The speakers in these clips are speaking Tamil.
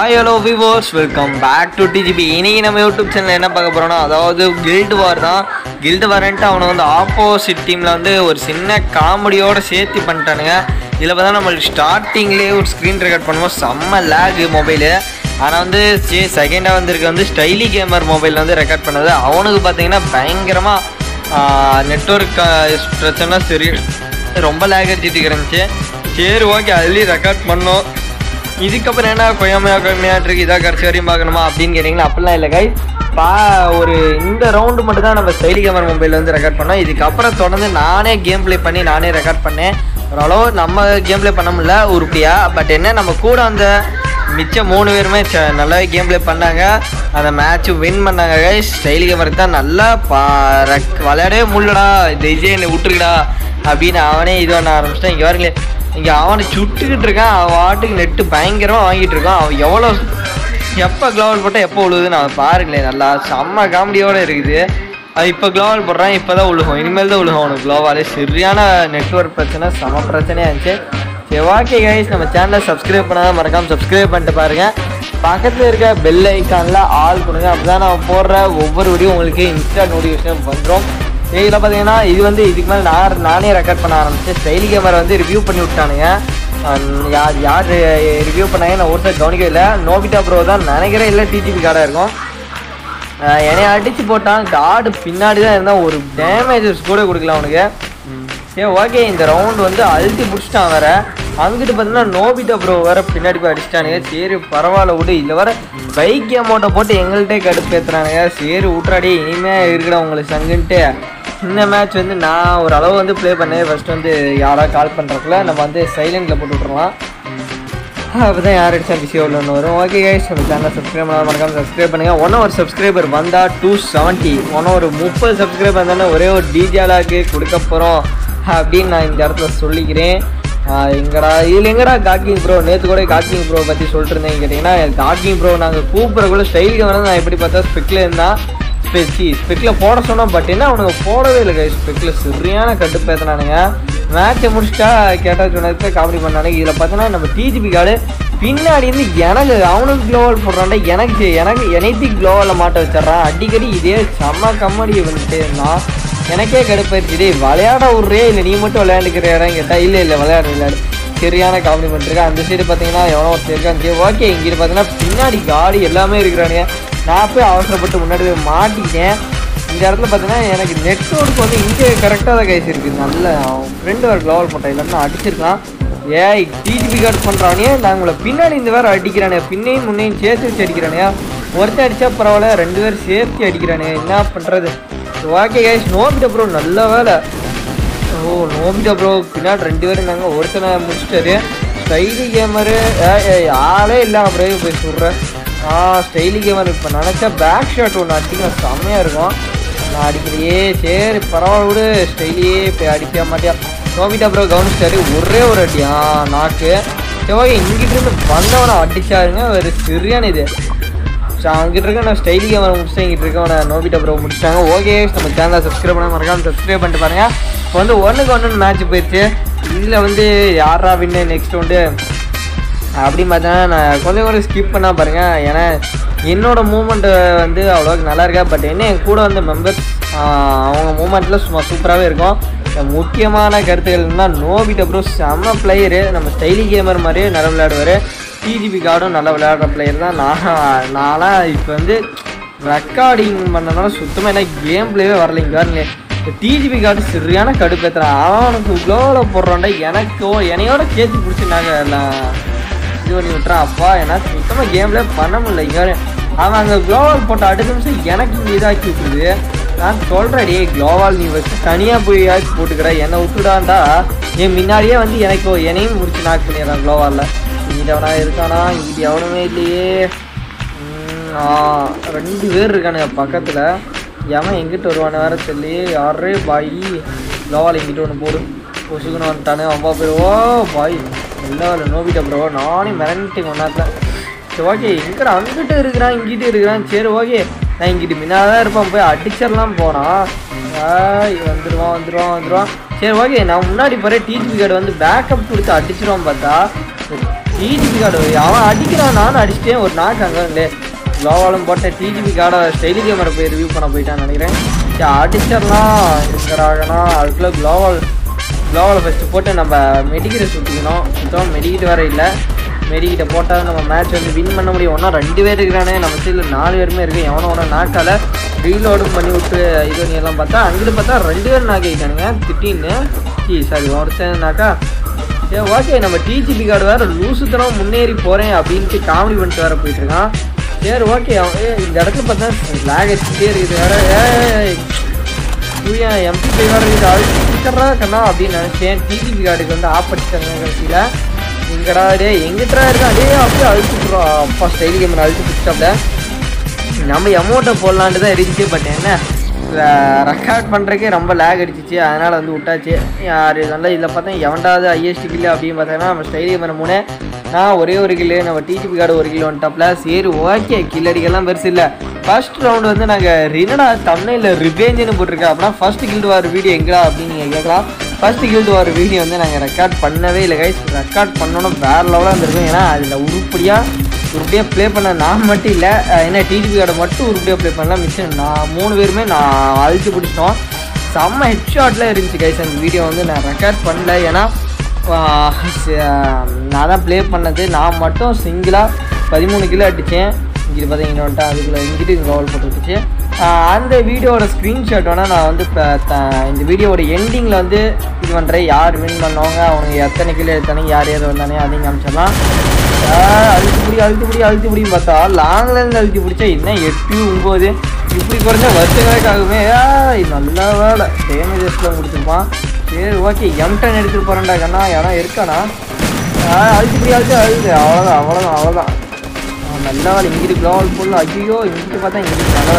ஹாய் ஹலோ விவோஸ் வெல்கம் பேக் டு டிஜிபி இன்னைக்கு நம்ம யூடியூப் சேனல் என்ன பார்க்க போறோம்னா அதாவது கில்டு வார் தான் கில்டு வாரன்ட்டு அவனை வந்து ஆப்போசிட் டீமில் வந்து ஒரு சின்ன காமெடியோட சேர்த்து பண்ணிட்டானுங்க இதில் பார்த்தா நம்மளுக்கு ஸ்டார்டிங்லேயே ஒரு ஸ்க்ரீன் ரெக்கார்ட் பண்ணுவோம் செம்ம லேகு மொபைலு ஆனால் வந்து சரி செகண்டாக வந்திருக்க வந்து ஸ்டைலி கேமர் மொபைலில் வந்து ரெக்கார்ட் பண்ணது அவனுக்கு பார்த்தீங்கன்னா பயங்கரமாக நெட்ஒர்க் பிரச்சனை சரி ரொம்ப லேக் அடிச்சிட்டு இருந்துச்சு சரி ஓகே அதுலேயும் ரெக்கார்ட் பண்ணோம் இதுக்கப்புறம் என்ன கொய்யாமையா கொய்யாமையாட்டிருக்கு இதாக கடைசி வரையும் பார்க்கணுமா அப்படின்னு கேட்டிங்கன்னா அப்படிலாம் இல்லை கை பா ஒரு இந்த ரவுண்டு மட்டும் தான் நம்ம ஸ்டைலி கேமரா மொபைலில் வந்து ரெக்கார்ட் பண்ணோம் இதுக்கப்புறம் தொடர்ந்து நானே கேம் ப்ளே பண்ணி நானே ரெக்கார்ட் பண்ணேன் ஓரளவு நம்ம கேம் ப்ளே பண்ண முடியல உருப்படியா பட் என்ன நம்ம கூட அந்த மிச்சம் மூணு பேருமே ச- நல்லாவே கேம் ப்ளே பண்ணாங்க அந்த மேட்ச் வின் பண்ணாங்க கைஸ் ஸ்டைல் கேமருக்கு தான் நல்லா பா ரக்- விளையாடவே முடியலடா இந்த விஜய் என்னை விட்டுருக்கடா அப்படின்னு அவனே இது பண்ண ஆரம்பிச்சிட்டான் இங்கே பாருங்களே இங்கே அவனை சுட்டுக்கிட்டு இருக்கான் அவன் வாட்டுக்கு நெட்டு பயங்கரமாக வாங்கிட்டு இருக்கான் அவன் எவ்வளோ எப்போ க்ளோவல் போட்டால் எப்போ உழுவுதுன்னு அவன் பாருங்களேன் நல்லா செம்ம காமெடியோடு இருக்குது அது இப்போ க்ளோவல் போடுறான் இப்போ தான் உழுகும் இனிமேல் தான் உழுகும் அவனுக்கு க்ளோவாலே சரியான நெட்ஒர்க் பிரச்சனை செம பிரச்சனையாக இருந்துச்சு சரி ஓகே கைஸ் நம்ம சேனலை சப்ஸ்கிரைப் பண்ணாத மறக்காம சப்ஸ்கிரைப் பண்ணிட்டு பாருங்க பக்கத்தில் இருக்க பெல் ஐக்கானில் ஆல் கொடுங்க அப்பதான் நான் போடுற ஒவ்வொரு வீடியோ உங்களுக்கு இன்ஸ்டா நோட்டிஃபிகேஷன் பண்ணுறோம் இதில் பார்த்தீங்கன்னா இது வந்து இதுக்கு மேலே நான் நானே ரெக்கார்ட் பண்ண ஆரம்பிச்சேன் ஸ்டைலி கேமரா வந்து ரிவ்யூ பண்ணி விட்டானுங்க அஹ் யார் யார் ரிவ்யூ பண்ணாங்க நான் ஒரு கவனிக்கவே இல்லை நோபிட்டா ப்ரோ தான் நினைக்கிறேன் இல்லை டிஜிபி கார்டாக இருக்கும் அஹ் என்னை அடிச்சு போட்டான் கார்டு பின்னாடி தான் இருந்தால் ஒரு டேமேஜஸ் கூட கொடுக்கல அவனுக்கு சரி ஓகே இந்த ரவுண்ட் வந்து அழுத்தி பிடிச்சிட்டான் வேற அங்கிட்டு பார்த்தீங்கன்னா நோபிட்டா ப்ரோ வேற பின்னாடி போய் அடிச்சிட்டானுங்க சரி பரவாயில்ல விடு இதில் வர பைக் அமௌண்ட்டை போட்டு எங்கள்கிட்டே கடுப்பேற்றுறானுங்க சரி விட்றாடி இனிமே இருக்குடா உங்களுக்கு சங்குன்ட்டு இந்த மேட்ச் வந்து நான் ஒரு அளவு வந்து ப்ளே பண்ணேன் ஃபர்ஸ்ட் வந்து யாராவது கால் பண்ணுறதுக்குள்ள நம்ம வந்து சைலண்டில் போட்டு விட்ருலாம் அப்போ தான் யார் அடிச்சா பிஸி எவ்வளோன்னு வரும் ஓகே கைஸ் நம்ம சேனல் சப்ஸ்கிரைப் பண்ணால் மறக்காம சப்ஸ்கிரைப் பண்ணுங்கள் ஒன் ஒரு சப்ஸ்கிரைபர் வந்தால் டூ செவன்ட்டி ஒன் ஒரு முப்பது சப்ஸ்கிரைபர் வந்தானே ஒரே ஒரு டிஜியாலாக்கு கொடுக்க போகிறோம் அப்படின்னு நான் இந்த இடத்துல சொல்லிக்கிறேன் ஆஹ் எங்கடா இதில் எங்கடா காக்கிங் ப்ரோ நேற்று கூட காக்கிங் ப்ரோ பற்றி சொல்லிட்டு இருந்தேன் கேட்டிங்கன்னா காக்கிங் ப்ரோ நாங்கள் கூப்பிட்றக்குள்ள ஸ்டைலுக்கு வந்து நான் எப்படி பார்த்தா ஸ்பெக்கில் இருந்தால் ஸ்பெச்சி ஸ்பெக்கில் போட சொன்னோம் பட் என்ன அவனுங்க போடவே இல்லை கை ஸ்பெக்கில் சரியான கட்டுப்பேத்தினானுங்க மேட்சை முடிச்சிட்டா கேட்டால் சொன்னதுக்கு காமெடி பண்ணானுங்க இதில் பார்த்தோன்னா நம்ம டிஜிபி கார்டு பின்னாடி இருந்து எனக்கு அவனுக்கு க்ளோவல் போடுறான்டா எனக்கு சரி, எனக்கு எனத்தி க்ளோவலில் மாட்ட வச்சிட்றான் அடிக்கடி இதே செம்ம கம்மடி வந்துட்டு இருந்தான் எனக்கே கடுப்பாயிருச்சு டேய் விளையாட விட்றே இல்லை நீ மட்டும் விளையாண்டுக்கிறேன் கேட்டால் இல்லை இல்லை விளையாடு விளையாடு சரியான காமெடி பண்ணிருக்கேன் அந்த சைடு பார்த்தீங்கன்னா எவனோ ஒருத்தர் இருக்கான் ஓகே இங்கிட்டு பார்த்தீங்கன்னா பின்னாடி காடி எல்லாமே இருக்கிறானுங்க நான் போய் அவசரப்பட்டு முன்னாடி போய் மாட்டிக்கிட்டேன் இந்த இடத்துல பார்த்தீங்கன்னா எனக்கு நெட்ஒர்க் வந்து இங்கே கரெக்டாக தான் கைஸ் இருக்குது நல்ல அவன் ஃப்ரெண்டு வேறு க்ளோவல் போட்டான் இல்லைன்னா அடிச்சிருக்கான் ஏய் டிஜிபி கார்டு பண்ணுறானே நான் உங்களை பின்னாடி இந்த வேறு அடிக்கிறானே பின்னையும் முன்னையும் சேர்த்து வச்சு அடிக்கிறானே ஒருத்தன் அடிச்சா பரவாயில்ல ரெண்டு பேரும் சேர்த்து அடிக்கிறானே என்ன பண்ணுறது ஓகே கைஸ் நோபிட்ட ப்ரோ நல்ல வேலை ஓ நோபிட்டா ப்ரோ பின்னாடி ரெண்டு பேரும் இருந்தாங்க ஒருத்தனை முடிச்சிட்டாரு ஸ்டைலி கேமரு ஆளே இல்லை அப்படியே போய் சொல்கிறேன் ஆ ஸ்டைலி கேமர் இப்போ நினச்சா பேக் ஷாட் ஒன்று அடிக்கணும் செம்மையாக இருக்கும் நான் அடிக்கலையே சரி பரவாயில்ல விடு ஸ்டைலியே இப்போ அடிக்க மாட்டியா நோபிட்டா ப்ரோ கவனிச்சிட்டாரு ஒரே ஒரு அடியா நாக்கு சரி ஓகே இங்கிட்டு இருந்து வந்தவனை அடிச்சாருங்க ஒரு சரியான இது ஸோ அங்கிட்டு இருக்க நான் ஸ்டைலி கேமரா முடிச்சிட்டேன் இங்கிட்டு இருக்கவன நோபிட்டா ப்ரோ முடிச்சிட்டாங்க ஓகே நம்ம சேனலை சப்ஸ்கிரைப் பண்ண மறக்காம சப்ஸ்கிரைப் பண்ணிட்டு பாருங்க இப்போ வந்து ஒன்றுக்கு ஒன்று மேட்ச் போயிடுச்சு இதில் வந்து யாரா வின்னு நெக்ஸ்ட் வந்து அப்படி பார்த்தா நான் கொஞ்சம் கொஞ்சம் ஸ்கிப் பண்ணால் பாருங்க ஏன்னா என்னோட மூமெண்ட் வந்து அவ்வளோக்கு நல்லா இருக்கா பட் என்ன என் கூட வந்த மெம்பர்ஸ் அவங்க மூமெண்ட்டில் சும்மா சூப்பராகவே இருக்கும் இந்த முக்கியமான கருத்துக்கள்னா நோபிட்ட ப்ரோ செம்ம பிளேயரு நம்ம ஸ்டைலி கேமர் மாதிரியே நல்லா விளையாடுவார் டிஜிபி கார்டும் நல்லா விளையாடுற பிளேயர் தான் நான் நான்லாம் இப்போ வந்து ரெக்கார்டிங் பண்ணனால சுத்தமாக என்ன கேம் பிளேவே வரலைங்க பாருங்களேன் இந்த டிஜிபி கார்டு சரியான கடுப்பேற்றுறான் அவனுக்கு க்ளோவில் போடுறான்டா எனக்கோ என்னையோட கேத்தி பிடிச்சி நாங்கள் இது பண்ணி விட்டுறான் அப்பா ஏன்னா சுத்தமாக கேம்ல பண்ண முடியல இங்கே அவன் அங்கே க்ளோவால் போட்ட அடுத்த நிமிஷம் எனக்கு இங்கே இதாக்கி விட்டுருது நான் சொல்கிறேன் டே க்ளோவால் நீ வச்சு தனியாக போய் ஆக்கி போட்டுக்கிற என்னை விட்டுடாண்டா என் முன்னாடியே வந்து எனக்கு ஒரு என்னையும் முடிச்சு நாக் பண்ணிடுறான் க்ளோவாலில் இங்கிட்ட அவனா இருக்கானா இங்கிட்ட எவனுமே இல்லையே ம், ஆ ரெண்டு பேர் இருக்கானுங்க பக்கத்தில் எவன் எங்கிட்ட வருவானு வேற சொல்லி யாரே பாய் க்ளோவால் எங்கிட்ட ஒன்று போடு பொசுக்குன்னு வந்துட்டானு அம்மா பேர் ஓ பாய் இல்லை நோபிட்ட ப்ரோ நானே மிரண்டி கொண்டாட்டேன் சரி ஓகே எங்கடா அங்கிட்ட இருக்கிறான் இங்கிட்ட இருக்கிறான் சரி ஓகே நான் இங்கிட்டு முன்னாடி தான் இருப்பான் போய் அடிச்சிடலாம் போனான் ஆய் வந்துடுவான் வந்துடுவான் வந்துடுவான் சரி ஓகே நான் முன்னாடி போகிறேன் டிஜிபி கார்டு வந்து பேக்கப் கொடுத்து அடிச்சிருவான் பார்த்தா டிஜிபி கார்டு அவன் அடிக்கிறான் நானும் அடிச்சிட்டேன் ஒரு நாக்கு அங்கே இல்லை க்ளோவாலும் போட்ட டிஜிபி கார்டை ஸ்டைலி கேமரா போய் ரிவ்யூ பண்ண போயிட்டான்னு நினைக்கிறேன் சரி அடிச்சிடலாம் இருக்கிறாங்கன்னா அதுக்குள்ளே க்ளோவால் க்ளோவால் ஃபஸ்ட்டு போட்டு நம்ம மெடிக்கிட்ட சுற்றிக்கணும் சுத்தம் மெடிக்கிட்டு வேற இல்லை மெடிக்கிட்ட போட்டால் நம்ம மேட்ச் வந்து வின் பண்ண முடியும் ஒன்றா ரெண்டு பேர் இருக்கிறானே நம்ம சைடில் நாலு பேருமே இருக்கு எவனோட நாக்கால ரீலோடும் பண்ணி விட்டு இது பண்ணி எல்லாம் பார்த்தா அங்கிட்டு பார்த்தா ரெண்டு பேர் நாக் ஆகிட்டானுங்க திட்டின்னு ஜி சாரி ஒருத்தனாக்கா ஏ ஓகே நம்ம டிஜிபி கார்டு வேறு லூசுத்தனம் முன்னேறி போகிறேன் அப்படின்ட்டு காமெடி பண்ணிட்டு வேற போயிட்டு இருக்கான் சரி ஓகே அவன் ஏய், இந்த இடத்துல பார்த்தா லேக் அடிச்சுட்டே இருக்குது வேற ஏய் தூயா எம்பி ஃபைவ் வேறு இது அழுத்திக்கிறா கண்ணா அப்படின்னு நினச்சேன் டிஜிபி கார்டுக்கு வந்து ஆப் அடிச்சிட்டாங்க கடைசியில் எங்கடா டே எங்கிட்டா இருக்கா டே அப்படியே அழுத்துக்குறோம் அப்பா ஸ்டைல் கேமரா அழுத்து பிடிச்சாப்ல நம்ம எமௌண்ட்டை போடலான்ட்டு தான் இருந்துச்சு பட் என்ன ரெக்கார்ட் பண்ணுறக்கே ரொம்ப லேக் அடிச்சிச்சு அதனால் வந்து விட்டாச்சு யார் நல்லா இதில் பார்த்தா எவன்டாவது ஐஎஸ்டி கில்லு அப்படின்னு பார்த்தோன்னா நம்ம ஸ்டைல் கேமரா மூணு நான் ஒரே ஒரு கில்லு நம்ம டிஜிபி கார்டு ஒரு கிலோ வந்துட்டாப்ல சரி ஓகே கில் அடிக்கலாம் பெருசு இல்லை ஃபர்ஸ்ட் ரவுண்ட் வந்து நாங்கள் ரினடா தமிழில் ரிவேஞ்சுன்னு போட்டிருக்கேன் அப்படின்னா ஃபர்ஸ்ட் கில்டு வார் வீடியோ எங்கடா அப்படின்னு நீங்கள் கேட்கலாம் ஃபர்ஸ்ட் கில்டு வார் வீடியோ வந்து நாங்கள் ரெக்கார்ட் பண்ணவே இல்லை கைஸ் ரெக்கார்ட் பண்ணணும் வேறு லெவலாக இருந்திருக்கும் ஏன்னா அதில் உருப்படியாக உருப்படியாக ப்ளே பண்ண நான் மட்டும் இல்லை ஏன்னா டிஜிபி கார்டை மட்டும் உருப்படியாக ப்ளே பண்ணல மிச்சம் நான் மூணு பேருமே நான் அழுத்தி பிடிச்சிட்டோம் செம்ம ஹெட்ஷாட்டில் இருந்துச்சு கைஸ் அந்த வீடியோ வந்து நான் ரெக்கார்ட் பண்ணல ஏன்னா ஆஹ் ச- நான் தான் ப்ளே பண்ணது நான் மட்டும் சிங்கிளாக பதிமூணு கிலோ அடித்தேன் இங்கிட்டு பார்த்தீங்கன்னா வந்துட்டு அதுக்குள்ளே இங்கிட்டு கவர் போட்டுருச்சு அந்த வீடியோட ஸ்க்ரீன்ஷாட் வேணால் நான் வந்து இப்போ த- இந்த வீடியோவோட எண்டிங்கில் வந்து இது பண்ணுறேன் யார் வின் பண்ணவங்க அவங்க எத்தனை கிலோ எடுத்தானே யார் யார் வந்தானே அதையும் காமிச்சிடலாம் அழுத்தி பிடி அழுத்தி பிடி அழுத்தி பிடின்னு பார்த்தா லாங்கில் இருந்து அழுத்தி பிடிச்சா என்ன எட்டு ஒம்பது இப்படி குறைஞ்சா வருஷங்களுக்காகவே ஏய், நல்ல வேலை டேமேஜஸ்லாம் கொடுத்துருப்பான் சரி ஓகே எம்டன் எடுத்துகிட்டு போகிறேன்டா கண்ணா யாரா இருக்கானா ஆ, அழுத்தி பிடி அழுத்தி அழுது அவ்வளோதான் அவ்வளோதான் அவ்வளோதான் அவன் நல்ல வேலை இங்கிட்டு க்ளோவல் ஃபுல் ஐயோ இங்கிட்டு பார்த்தா இங்கிட்டு நல்ல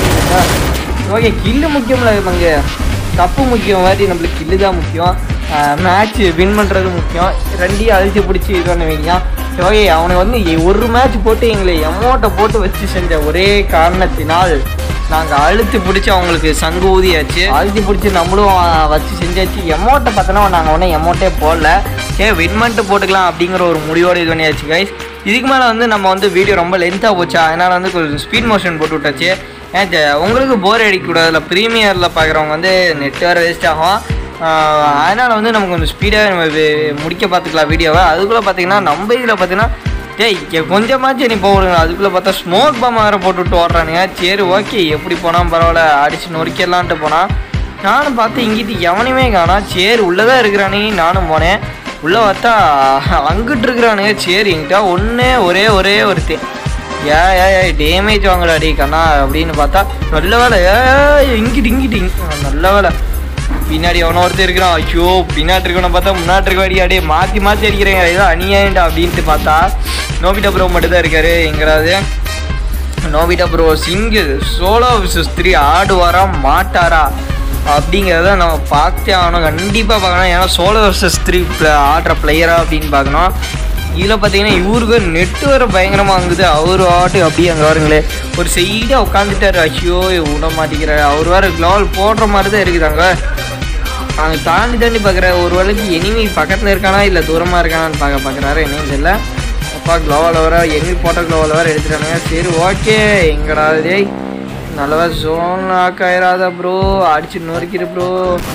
நம்ம ஓகே கில்லு முக்கியம்ல இவங்க தப்பு முக்கியம் மாதிரி நம்மளுக்கு கில்லு தான் முக்கியம் மேட்ச் வின் பண்ணுறது முக்கியம் ரெண்டையும் அழிச்சு பிடிச்சி இது பண்ண வைங்க ஓகே அவனை வந்து எ- ஒரு மேட்ச் போட்டு எங்களை எமௌண்ட்டை போட்டு வச்சு செஞ்ச ஒரே காரணத்தினால் நாங்கள் அழுத்தி பிடிச்சி அவங்களுக்கு சங்கு ஊதியாச்சு அழுத்தி பிடிச்சி நம்மளும் ஆ, வச்சு செஞ்சாச்சு எமௌண்ட்டை பார்த்தோன்னா நாங்கள் ஒன்றும் எமௌண்ட்டே போடல ஏ வின் பண்ணிட்டு போட்டுக்கலாம் அப்படிங்கிற ஒரு முடிவோடு இது பண்ணியாச்சு கைஸ் இதுக்கு மேலே வந்து நம்ம வந்து வீடியோ ரொம்ப லென்த்தாக போச்சா அதனால் வந்து கொஞ்சம் ஸ்பீட் மோஷன் போட்டு விட்டாச்சு ஏன் ஜ- உங்களுக்கு போர் அடிக்கக்கூடாதுல ப்ரீமியரில் பார்க்குறவங்க வந்து நெட் வேறு வேஸ்ட் ஆகும் அதனால் வந்து நம்ம கொஞ்சம் ஸ்பீடாக நம்ம வே- முடிக்க பார்த்துக்கலாம் வீடியோவை அதுக்குள்ளே பார்த்தீங்கன்னா நம்ம இதில் பார்த்தீங்கன்னா டேய் இங்க கொஞ்சமாச்சும் நீ போடுங்க அதுக்குள்ளே பார்த்தா ஸ்மோக் பாம் வேறு போட்டுவிட்டு ஓடுறானுங்க சரி ஓகே எப்படி போனால் பரவாயில்ல அடிச்சு நொறுக்கிடலான்ட்டு போனால் நானும் பார்த்து இங்கிட்டு எவனையுமே காணா சரி உள்ளதான் இருக்கிறானே நானும் போனேன் உள்ளே பார்த்தா அங்கிட்டு இருக்கிறானுங்க சரி என்கிட்ட ஒன்றே ஒரே ஒரே ஒருத்தன் ஏ ஏ ஏ டேமேஜ் வாங்கடா டே கண்ணா அப்படின்னு பார்த்தா நல்ல வேலை ஏ இங்கிட்டு இங்கிட்டு இங்க- நல்ல வேலை பின்னாடி எவனோ ஒருத்தர் இருக்கிறான் ஐயோ பின்னாடி இருக்கவனை பார்த்தா முன்னாடி இருக்க வாடி அடே மாற்றி மாற்றி அடிக்கிறேங்க ஏதோ அநியாயம்டா அப்படின்ட்டு பார்த்தா நோபிட்டா ப்ரோ மட்டும் தான் இருக்காரு எங்கிறாவது Nobita bro single solo versus three ஆடுவாரா மாட்டாரா அப்படிங்கிறத நம்ம பார்த்தே ஆகணும் கண்டிப்பாக பார்க்கணும் ஏன்னா சோலோ வர்சஸ் த்ரீ ஆடுற பிளேயரா அப்படின்னு பார்க்கணும் இதில் பார்த்தீங்கன்னா இவருக்கு நெட்டு வேறு பயங்கரமாக வாங்குது அவர் ஆட்டு அப்படியே அங்கே வருங்களே ஒரு சைடாக உட்காந்துட்டாரு ஐயோ விட மாட்டேங்கிறாரு அவர் வேறு க்ளோவல் போடுற மாதிரி தான் இருக்குது அங்கே அவங்க தாண்டி தாண்டி பார்க்குற ஒரு வேளைக்கு எனிமி பக்கத்தில் இருக்கானா இல்லை தூரமாக இருக்கானான்னு பார்க்க பார்க்குறாரு என்னன்னு தெரியல அப்பா க்ளோவில் வர எனிமி போட்ட க்ளோவில் வேறு எடுத்துட்டானுங்க சரி ஓகே எங்கடா டேய் நல்லவா ஜோன் ஆக்காயிராதா ப்ரோ அடிச்சு நொறுக்கிடு ப்ரோ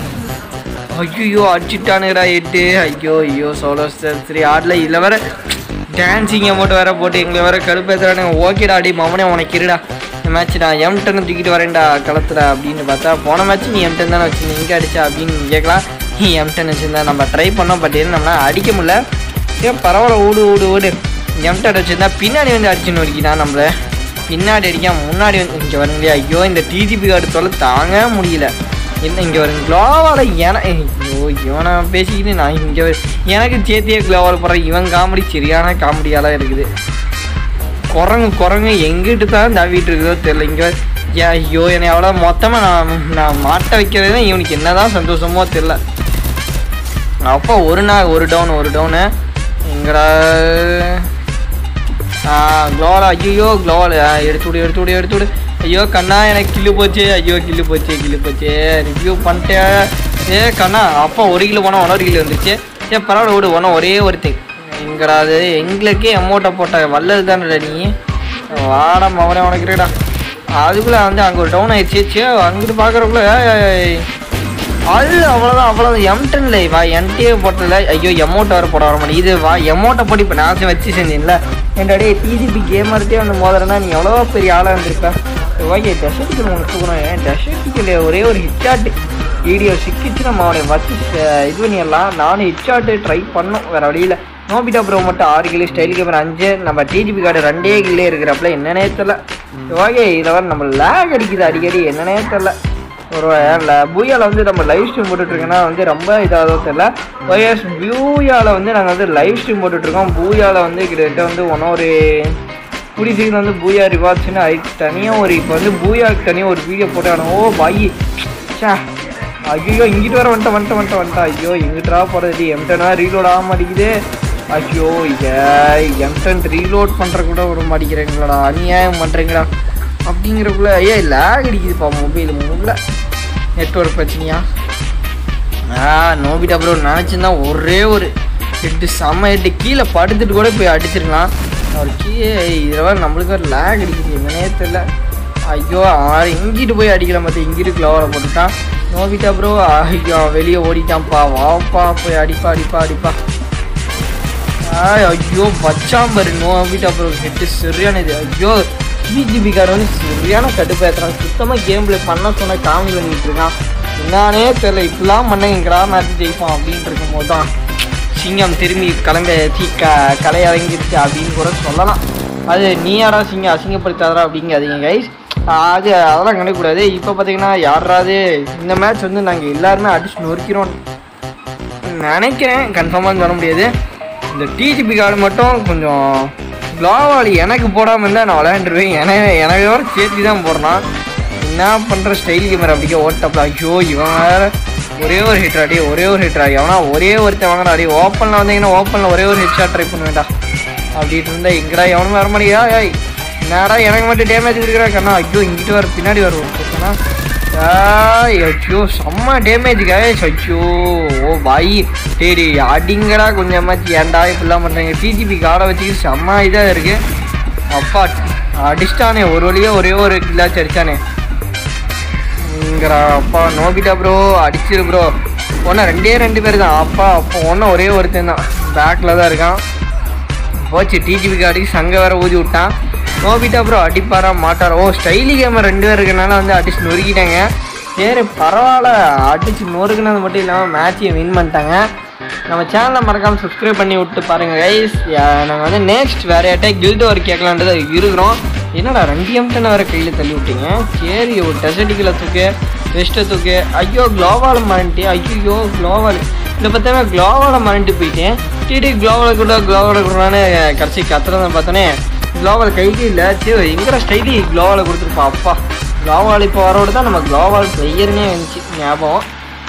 ஐயோ அடிச்சுட்டானுங்கடா எட்டு ஐயோ ஐயோ சோலோ சரி ஆடல இதில் வேற டான்ஸிங் அமௌண்ட் வேற போட்டு எங்களை வேற கடுப்பேற்றுறானுங்க ஓகேடா அடி மவனே உனக்கு இருடா இந்த மேட்ச் நான் எம் டென்னு தூக்கிட்டு வரேன்டா களத்துல அப்படின்னு பார்த்தா போன மேட்ச் நீ எம் டென் தானே வச்சு எங்கே அடிச்சா அப்படின்னு கேட்கலாம் நீ எம் டென் வச்சிருந்தா நம்ம ட்ரை பண்ணோம் பட் என்ன நம்மளால அடிக்க முடியல ஏன் பரவாயில்ல ஓடு ஓடு ஓடு எம் டென் வச்சிருந்தா பின்னாடி வந்து அடிச்சு நொறுக்கிட்டான் நம்மள பின்னாடி அடிக்காம முன்னாடி வந்து இங்கே வருங்க ஐயோ இந்த டிஜிபி கார்டு தொலை தாங்க முடியல என்ன இங்கே வருங்க க்ளோவால் என ஐயோ இவனை பேசிக்கிட்டு நான் இங்கே எனக்கு சேர்த்தியே க்ளோவால் போடுறேன் இவன் காமெடி சரியான காமெடியாலாம் இருக்குது குரங்கு குரங்கு எங்கிட்டு தான் தவிட்டு இருக்குதோ தெரியல இங்கே ஏ ஐயோ என்னை அவ்வளோ மொத்தமாக நான் நான் மாட்ட வைக்கிறது தான் இவனுக்கு என்னதான் சந்தோஷமோ தெரில அப்போ ஒரு நாள் ஒரு டவுன் ஒரு டவுனு எங்கடா ஆ க்ளோவல் ஐயோ க்ளோவல் எடுத்து விடு எடுத்து விடு எடுத்து விடு ஐயோ கண்ணா எனக்கு கில்லு போச்சு ஐயோ கில்லு போச்சு கில்லு போச்சு ரிவ்யூ பண்ணிட்டேன் ஏ கண்ணா அப்போ ஒரு கிலோ போனால் ஒன்றரை கிலோ வந்துருச்சு ஏ பரவாயில்ல விடு ஒன்றும் ஒரே ஒரு திங் எங்கடா அது எங்களுக்கே அமௌண்ட்டை போட்ட வல்லது தானடா நீ வாடா மவனே உனக்கு இருக்கடா அதுக்குள்ளே வந்து அங்கே ஒரு டவுன் ஆயிடுச்சு சே அங்கிட்டு பார்க்குறக்குள்ள அது அவ்வளோதான் அவ்வளோதான் எம்டன்ல வா என்கிட்டயே போட்டல ஐயோ எமௌண்ட் வர போட வர மாட்டேன் இது வா எமௌண்ட்டை போட்டு இப்போ நான் வச்சு செஞ்சேன்ல என்னடா டிஜிபி கேமர்ட்டே வந்து மோதுறேன்னா நீ எவ்வளோ பெரிய ஆளாக இருந்திருப்ப ஓகே டெசர்ட்டுக்கு ஒன்று தூக்கணும் ஏன் டெசர்ட்டுக்கு ஒரே ஒரு ஹிட்சாட்டு வீடியோ சிக்கிச்சு நம்ம அவனை வச்சு அஹ், இது பண்ணிடலாம் நானும் ஹிட்சாட்டு ட்ரை பண்ணோம் வேறு வழியில் நோபிட்டா ப்ரோ மட்டும் ஆறு கிலோ ஸ்டைல் கேமரா அஞ்சு நம்ம டிஜிபி கார்டு ரெண்டே கிலே இருக்கிறப்பல என்னன்னே தெரில ஓகே இதில் வர நம்ம லேக் அடிக்குது அடிக்கடி என்னன்னே தெரில ஒரு ல பூயாவில் வந்து நம்ம லைவ் ஸ்ட்ரீம் போட்டுட்ருக்கோன்னா வந்து ரொம்ப இதாக தெரில ஒய்எஸ் பூயாவில் வந்து நாங்கள் வந்து லைவ் ஸ்ட்ரீம் போட்டுட்ருக்கோம் பூயாவில் வந்து கிட்டத்தட்ட வந்து ஒன் ஒரு கூடிய சீக்கிரம் வந்து பூயா ரிவார்ட்ஸ்னு அதுக்கு தனியாக ஒரு இப்போ வந்து பூயாவுக்கு தனியாக ஒரு வீடியோ போட்டானோ ஓ பாய் சே ஐயோ இங்கிட்டு வர வந்துட்டு வந்துட்டு வந்துட்டு வந்துட்டா ஐயோ எங்கிட்டா போகிறது எம்டனா ரீலோட் ஆக மாட்டேங்குது ஐயோ எம்டன் ரீலோட் பண்ணுற கூட விட மாட்டேங்கிறீங்களாடா அநியாயம் பண்ணுறீங்களா அப்படிங்கிறக்குள்ள ஐயா லேக் அடிக்குதுப்பா மொபைல் முள்ள நெட்ஒர்க் பிரச்சனையா ஆ நோபிட்டா ப்ரோ நினச்சிருந்தா ஒரே ஒரு ஹெட்டு செம்ம ஹெட்டு கீழே படுத்துட்டு கூட போய் அடிச்சிருக்கலாம் அவர் கீழே இதில் நம்மளுக்கு ஒரு லேக் அடிக்குது என்னன்னே தெரியல ஐயோ அவன் இங்கிட்டு போய் அடிக்கல மற்ற இங்கிட்டு க்ளோவரை போட்டுட்டான் நோபிட்டா ப்ரோ ஐயோ வெளியே ஓடிட்டான்ப்பா வாப்பா போய் அடிப்பா அடிப்பா அடிப்பா ஆய் ஐயோ வச்சான் பாரு நோபிட்டா ப்ரோ ஹெட்டு சரியான இது ஐயோ பிஜிபி கார் வந்து சரியான கடுப்பு ஏற்றுறான் சுத்தமாக கேம் ப்ளே பண்ண சொன்ன காமெடி பண்ணிட்டு இருக்கான் என்னானே தெரியல இப்படிலாம் பண்ண எங்கடா மேட்ச் ஜெயிப்போம் அப்படின்ட்டு இருக்கும்போது தான் சிங்கம் திரும்பி கலங்க சீ க கலை இறங்கிருச்சு அப்படின்னு கூட சொல்லலாம் அது நீ யாரா சிங்கம் அசிங்கப்படுத்தாதரா அப்படிங்காதீங்க கைஸ் அது அதெல்லாம் கண்டுக்கூடாது இப்போ பார்த்தீங்கன்னா யாராவது இந்த மேட்ச் வந்து நாங்கள் எல்லாருமே அடிச்சு நொறுக்கிறோம் நினைக்கிறேன் கன்ஃபார்மாக சொல்ல முடியாது இந்த டிஜிபி கார்டு மட்டும் கொஞ்சம் க்ளோவாலி எனக்கு போடாமல் இருந்தால் நான் விளையாண்டுருவேன் எனக்கு எனக்கு வர சேர்த்து தான் போடுறான் என்ன பண்ணுற ஸ்டைல் கேமரா அப்படிக்க ஓட்டப்பில் ஐயோ இவன் வேற ஒரே ஒரு ஹிட் அடி ஒரே ஒரு ஹிட் அடி அவனா ஒரே ஒருத்தன் வாங்கினா அடி ஓப்பனில் வந்தீங்கன்னா ஓப்பனில் ஒரே ஒரு ஹிட் ஷாட் ட்ரை பண்ண வேண்டாம் அப்படின்ட்டு இருந்தா எங்கடா எவனும் வர மாட்டேங்கிறா ஏய் என்னடா எனக்கு மட்டும் டேமேஜ் கொடுக்குறா கண்ணா ஐயோ இங்கிட்டு வர பின்னாடி வரும் ஓகேண்ணா ஆய், ஐயோ செம்ம டேமேஜ் கேஷ் ஐயோ ஓ பாய் சரி அடிங்கடா கொஞ்சமாச்சு ஏன்டா இப்படிலாம் பண்ணுறீங்க டிஜிபி காடை வச்சுக்கிட்டு செம்ம இதாக இருக்கு அப்பா அடிச்சிட்டானே ஒரு வழியாக ஒரே ஒரு கில்லாச்சு அடிச்சானே இங்கடா அப்பா நோபிட்டா ப்ரோ அடிச்சிரு ப்ரோ ஒன்றா ரெண்டே ரெண்டு பேர் தான் அப்பா அப்போ ஒன்றும் ஒரே ஒருத்தன் தான் பேக்கில் தான் இருக்கான் போச்சு டிஜிபி கார்டுக்கு சங்க வேற ஊதி விட்டான் நோபிட்டா ப்ரோ அடிப்பாரா மாட்டாரா ஓ ஸ்டைலி கேமர் ரெண்டு பேர் இருக்கனால வந்து அடிச்சு நொறுக்கிட்டாங்க சரி பரவாயில்ல அடிச்சு நொறுக்குனது மட்டும் இல்லாமல் மேட்சையும் வின் பண்ணிட்டாங்க நம்ம சேனலை மறக்காமல் சப்ஸ்கிரைப் பண்ணி விட்டு பாருங்க கைஸ் நாங்கள் வந்து நெக்ஸ்ட் வேற யார்ட்டே கில்டு ஒரு கேட்கலான்றது இருக்கிறோம் என்னடா ரெண்டு எம்டனை வேற கையில் தள்ளி விட்டீங்க சரி ஒரு டெசர்டிக்கில் தூக்கு வெஸ்ட்டை தூக்கு ஐயோ க்ளோவால் மறந்துட்டு ஐயோ க்ளோவால் இதை பார்த்தா க்ளோவால் மறந்துட்டு போயிட்டேன் டிடி க்ளோவால் கூட க்ளோவால் கூடான்னு கடைசி கத்துறதை பார்த்தோன்னே க்ளோவால் கைக்கு இல்லை சரி எங்கிற ஸ்டைலி க்ளோவால் கொடுத்துருப்பா அப்பா க்ளோவால் இப்போ வரோடு தான் நம்ம க்ளோவால் பிளேயர்னே வந்துச்சு ஞாபகம்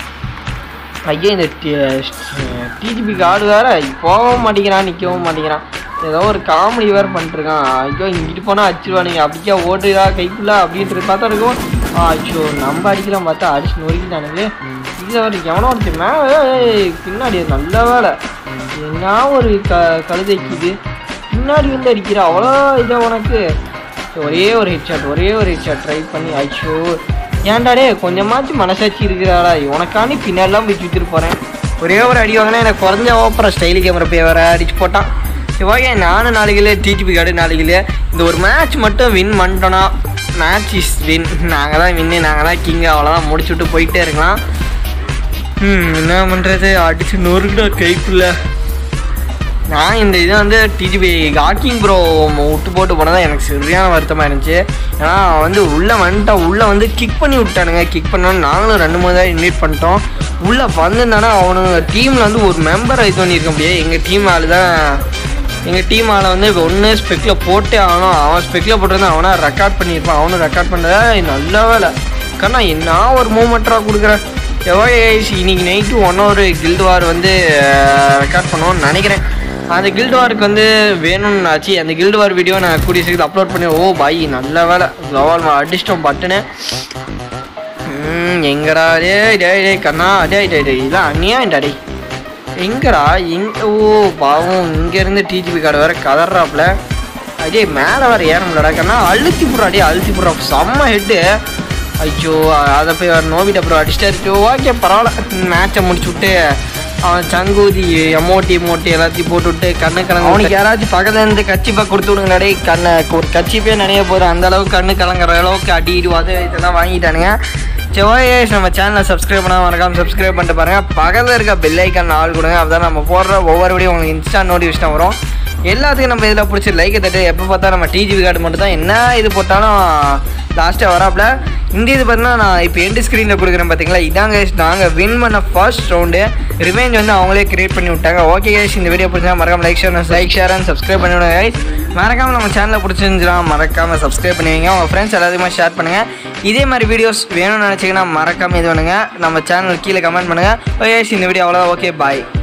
ஐயோ இந்த டிஜிபி கார்டு வேற போகவும் மாட்டேங்கிறான் நிற்கவும் மாட்டேங்கிறான் ஏதோ ஒரு காமெடி வேறு பண்ணிட்டுருக்கான் ஐயோ இங்கிட்டு போனால் அடிச்சிருவானுங்க அப்படிக்கா ஓடுறா கைக்குள்ள அப்படின்ட்டு பார்த்தா இருக்கும் ஐயோ நம்ம அடிக்கலாம் பார்த்தா அடிச்சு நொறுக்கிட்டானுங்க இதில் வேறு எவனோ ஒருத்தன் மேலே பின்னாடி நல்ல வேலை என்ன ஒரு க கழுதைக்குது பின்னாடி வந்து அடிக்கிற அவ்வளோ இதை உனக்கு ஒரே ஒரு ஹெட் ஷாட் ஒரே ஒரு ஹெட் ஷாட் ட்ரை பண்ணி ஐயோ ஏன்டாடே கொஞ்சமாச்சும் மனசாட்சி இருக்கிறாடா உனக்காண்டி பின்னாடிலாம் போய் சுற்றிட்டு போகிறேன் ஒரே ஒரு அடி வாங்கினா எனக்கு குறைஞ்ச ஓப்பர ஸ்டைலு கேமரா போய் வேற அடிச்சு போட்டான் சரி ஓகே நானும் நாளைக்கு டிடிபி கார்டு நாளைக்கு இந்த ஒரு மேட்ச் மட்டும் வின் பண்ணிட்டோன்னா மேட்ச் இஸ் வின் நாங்கள் தான் வின்னு நாங்கள் தான் கிங் அவ்வளோதான் முடிச்சு விட்டு போயிட்டே இருக்கலாம் ம் என்ன பண்ணுறது அடிச்சு நொறுக்குடா கைக்குள்ள நான் இந்த இதை வந்து டிஜிபி காக்கிங் ப்ரோ விட்டு போட்டு போனதான் எனக்கு சரியான வருத்தமாக இருந்துச்சு ஏன்னா அவன் வந்து உள்ளே வந்துட்டான் உள்ளே வந்து கிக் பண்ணி விட்டானுங்க கிக் பண்ணோன்னு நாங்களும் ரெண்டு மூணு தான் இன்வைட் பண்ணிட்டோம் உள்ளே வந்திருந்தானா அவனுங்க டீமில் வந்து ஒரு மெம்பரை இது பண்ணியிருக்க முடியாது எங்கள் டீம் ஆள் தான் எங்கள் டீம் ஆளை வந்து ஒன்று ஸ்பெக்கில் போட்டே ஆகணும் அவன் ஸ்பெக்கில் போட்டிருந்தான் அவனா ரெக்கார்ட் பண்ணியிருப்பான் அவனும் ரெக்கார்ட் பண்ணதா நல்ல வேலை கண்ணா என்ன ஒரு மூமெண்ட்டாக கொடுக்குறேன் எவ்வளோ இன்னைக்கு night one hour guild war வந்து ரெக்கார்ட் பண்ணுவோன்னு நினைக்கிறேன் அந்த கில்டு வாருக்கு வந்து வேணும்னு ஆச்சு அந்த கில்டு வார் வீடியோ நான் கூடிய சீக்கிரம் அப்லோட் பண்ணி ஓ பாய் நல்ல வேலை க்ளோவால் அடிச்சிட்டோம் பட்டுன்னு ம், எங்கடா டே டே டே கண்ணா டே டே டே இதெல்லாம் அந்நியாண்டா டே எங்கடா எங்க ஓ பாவம் இங்கேருந்து டிஜிபி கார்டு வேற கதறாப்புல அடே மேலே வேற ஏற முடியலடா கண்ணா அழுத்தி புடுறா அடே அழுத்தி புடுறா செம்ம ஹெட்டு ஐயோ அதை போய் அவர் நோவிட்ட அப்புறம் அடிச்சிட்டாரு ஓகே பரவாயில்ல மேட்சை முடிச்சு விட்டு அவன் சங்கூதி எமோட்டி மோட்டி எல்லாத்தையும் போட்டு விட்டு கண்ணு கலங்க அவனுக்கு யாராச்சும் பக்கத்துல இருந்து கச்சிப்பா கொடுத்து விடுங்கடே கண்ணை ஒரு கச்சிப்பே நினைய போகிறேன் அந்த அளவுக்கு கண்ணு கலங்குற அளவுக்கு அடிடு அது இதெல்லாம் வாங்கிட்டானுங்க சரி ஓகே நம்ம சேனலை சப்ஸ்கிரைப் பண்ணால் மறக்காம சப்ஸ்கிரைப் பண்ணிட்டு பாருங்க பக்கத்தில் இருக்க பெல் ஐக்கான் ஆள் கொடுங்க அப்பதான் நம்ம போடுற ஒவ்வொரு வீடியோ உங்களுக்கு இன்ஸ்டா நோட்டிஃபிகேஷன் வரும் எல்லாத்துக்கும் நம்ம இதில் பிடிச்சி லைக் தட்டு எப்போ பார்த்தா நம்ம டிஜிபி கார்டு மட்டும் தான் என்ன இது போட்டாலும் லாஸ்ட்டாக வராப்புல இந்த இது பார்த்தீங்கன்னா நான் இப்போ எண்டு ஸ்க்ரீனில் கொடுக்குறேன் பார்த்தீங்களா இதாங்க guys, நாங்கள் வின் பண்ண ஃபர்ஸ்ட் ரவுண்டு ரிவெஞ்ச் வந்து அவங்களே கிரியேட் பண்ணி விட்டாங்க ஓகே guys இந்த வீடியோ பிடிச்சா மறக்காம like share like share and subscribe பண்ணி விடுங்க guys மறக்காம நம்ம சேனலை பிடிச்சிருந்துச்சுனா மறக்காம சப்ஸ்கிரைப் பண்ணுவீங்க உங்கள் ஃப்ரெண்ட்ஸ் எல்லாத்தையுமே ஷேர் பண்ணுங்கள் இதே மாதிரி வீடியோஸ் வேணும்னு நினச்சிங்கன்னா மறக்காம இது பண்ணுங்க நம்ம சேனல் கீழே கமெண்ட் பண்ணுங்கள் ஓகே இந்த வீடியோ அவ்வளோதான் ஓகே பாய்